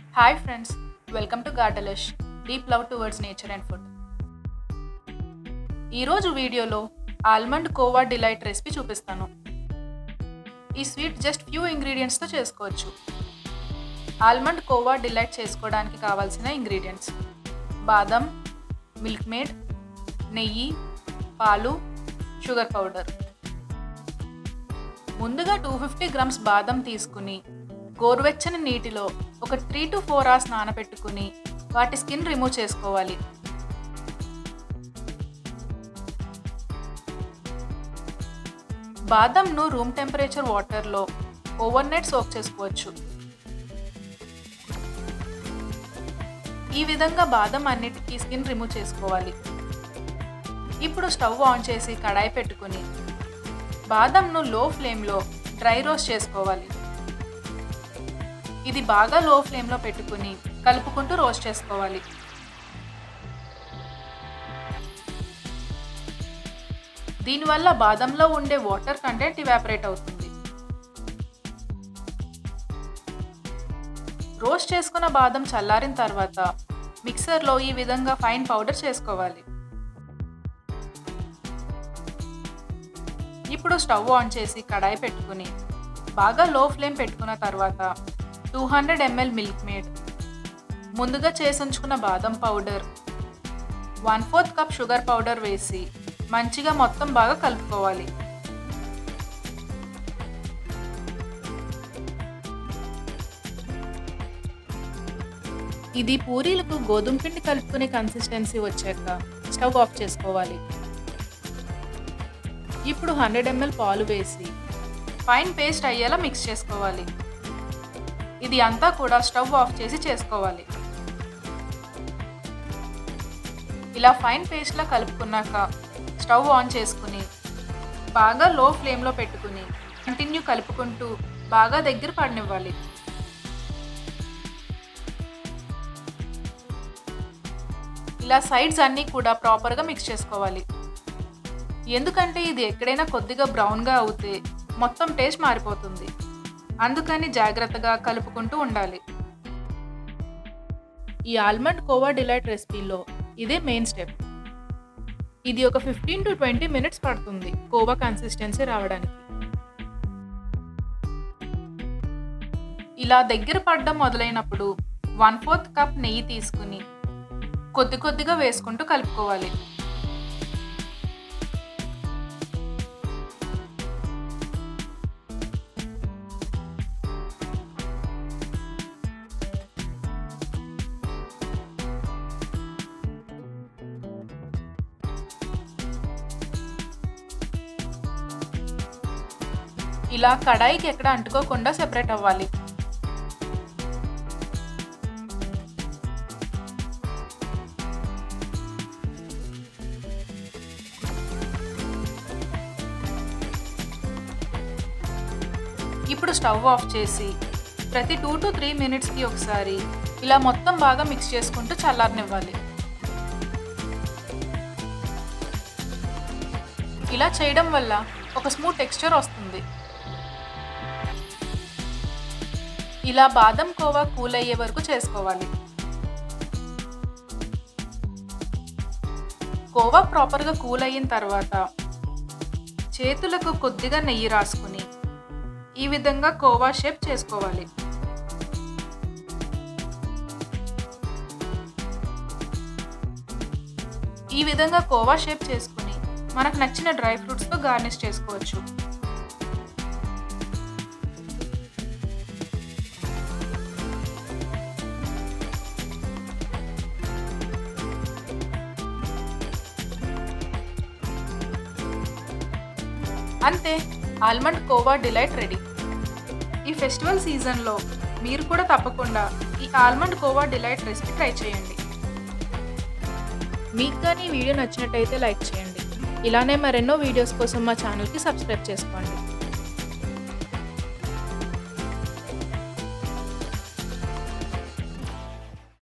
hi friends welcome to గార్డలిష్ deep love towards nature and food ఈరోజు వీడియోలో almond khoa delight recipe చూపిస్తాను ఈ స్వీట్ జస్ట్ ఫ్యూ ఇంగ్రీడియంట్స్తో చేసుకోవచ్చు ఆల్మండ్ కోవా డిలైట్ చేసుకోవడానికి కావాల్సిన ఇంగ్రీడియంట్స్ బాదం మిల్క్ మేడ్ నెయ్యి పాలు షుగర్ పౌడర్ ముందుగా టూ ఫిఫ్టీ గ్రామ్స్ బాదం తీసుకుని గోరువెచ్చని నీటిలో ఒక త్రీ టు ఫోర్ అవర్స్ నానబెట్టుకుని వాటి స్కిన్ రిమూవ్ చేసుకోవాలి బాదంను రూమ్ టెంపరేచర్ వాటర్లో ఓవర్ నైట్ సోక్ చేసుకోవచ్చు ఈ విధంగా బాదం అన్నిటికీ స్కిన్ రిమూవ్ చేసుకోవాలి ఇప్పుడు స్టవ్ ఆన్ చేసి కడాయి పెట్టుకుని బాదంను లో ఫ్లేమ్లో డ్రై రోస్ట్ చేసుకోవాలి ఇది బాగా లో ఫ్లేమ్లో పెట్టుకుని కలుపుకుంటూ రోస్ట్ చేసుకోవాలి దీనివల్ల బాదంలో ఉండే వాటర్ కంటెంట్ ఇవాపరేట్ అవుతుంది రోస్ట్ చేసుకున్న బాదం చల్లారిన తర్వాత మిక్సర్లో ఈ విధంగా ఫైన్ పౌడర్ చేసుకోవాలి ఇప్పుడు స్టవ్ ఆన్ చేసి కడాయి పెట్టుకుని బాగా లో ఫ్లేమ్ పెట్టుకున్న తర్వాత two hundred ML milk made ముందుగా చేసి ఉంచుకున్న బాదం powder one fourth cup sugar powder వేసి మంచిగా మొత్తం బాగా కలుపుకోవాలి ఇది పూరీలకు గోధుమ పిండి కలుపుకునే కన్సిస్టెన్సీ వచ్చాక స్టవ్ ఆఫ్ చేసుకోవాలి ఇప్పుడు హండ్రెడ్ ఎంఎల్ పాలు వేసి ఫైన్ పేస్ట్ అయ్యేలా మిక్స్ చేసుకోవాలి ఇది అంతా కూడా స్టవ్ ఆఫ్ చేసి చేసుకోవాలి ఇలా ఫైన్ పేస్ట్లా కలుపుకున్నాక స్టవ్ ఆన్ చేసుకుని బాగా లో ఫ్లేమ్లో పెట్టుకుని కంటిన్యూ కలుపుకుంటూ బాగా దగ్గర పడనివ్వాలి ఇలా సైడ్స్ అన్నీ కూడా ప్రాపర్గా మిక్స్ చేసుకోవాలి ఎందుకంటే ఇది ఎక్కడైనా కొద్దిగా బ్రౌన్గా అవుతే మొత్తం టేస్ట్ మారిపోతుంది అందుకని జాగ్రత్తగా కలుపుకుంటూ ఉండాలి ఈ ఆల్మండ్ కోవా డిలైట్ రెసిపీలో ఇదే మెయిన్ స్టెప్ ఇది ఒక ఫిఫ్టీన్ టు ట్వంటీ మినిట్స్ పడుతుంది కోవా కన్సిస్టెన్సీ రావడానికి ఇలా దగ్గర పడడం మొదలైనప్పుడు వన్ ఫోర్త్ కప్ నెయ్యి తీసుకుని కొద్ది కొద్దిగా వేసుకుంటూ కలుపుకోవాలి ఇలా కడాయికి ఎక్కడ అంటుకోకుండా సెపరేట్ అవ్వాలి ఇప్పుడు స్టవ్ ఆఫ్ చేసి ప్రతి టూ టు త్రీ మినిట్స్కి ఒకసారి ఇలా మొత్తం బాగా మిక్స్ చేసుకుంటూ చల్లారనివ్వాలి ఇలా చేయడం వల్ల ఒక స్మూత్ టెక్స్చర్ వస్తుంది ఇలా బాదం కోవా కూల్ అయ్యే వరకు చేసుకోవాలి కోవా ప్రాపర్గా కూల్ అయిన తర్వాత చేతులకు కొద్దిగా నెయ్యి రాసుకుని ఈ విధంగా కోవా షేప్ చేసుకోవాలి ఈ విధంగా కోవా షేప్ చేసుకుని మనకు నచ్చిన డ్రై ఫ్రూట్స్తో గార్నిష్ చేసుకోవచ్చు అంతే ఆల్మండ్ కోవా డిలైట్ రెడీ ఈ ఫెస్టివల్ సీజన్లో మీరు కూడా తప్పకుండా ఈ almond khoa delight recipe try చేయండి మీకు కానీ ఈ వీడియో నచ్చినట్టయితే లైక్ చేయండి ఇలానే మరెన్నో వీడియోస్ కోసం మా ఛానల్కి సబ్స్క్రైబ్ చేసుకోండి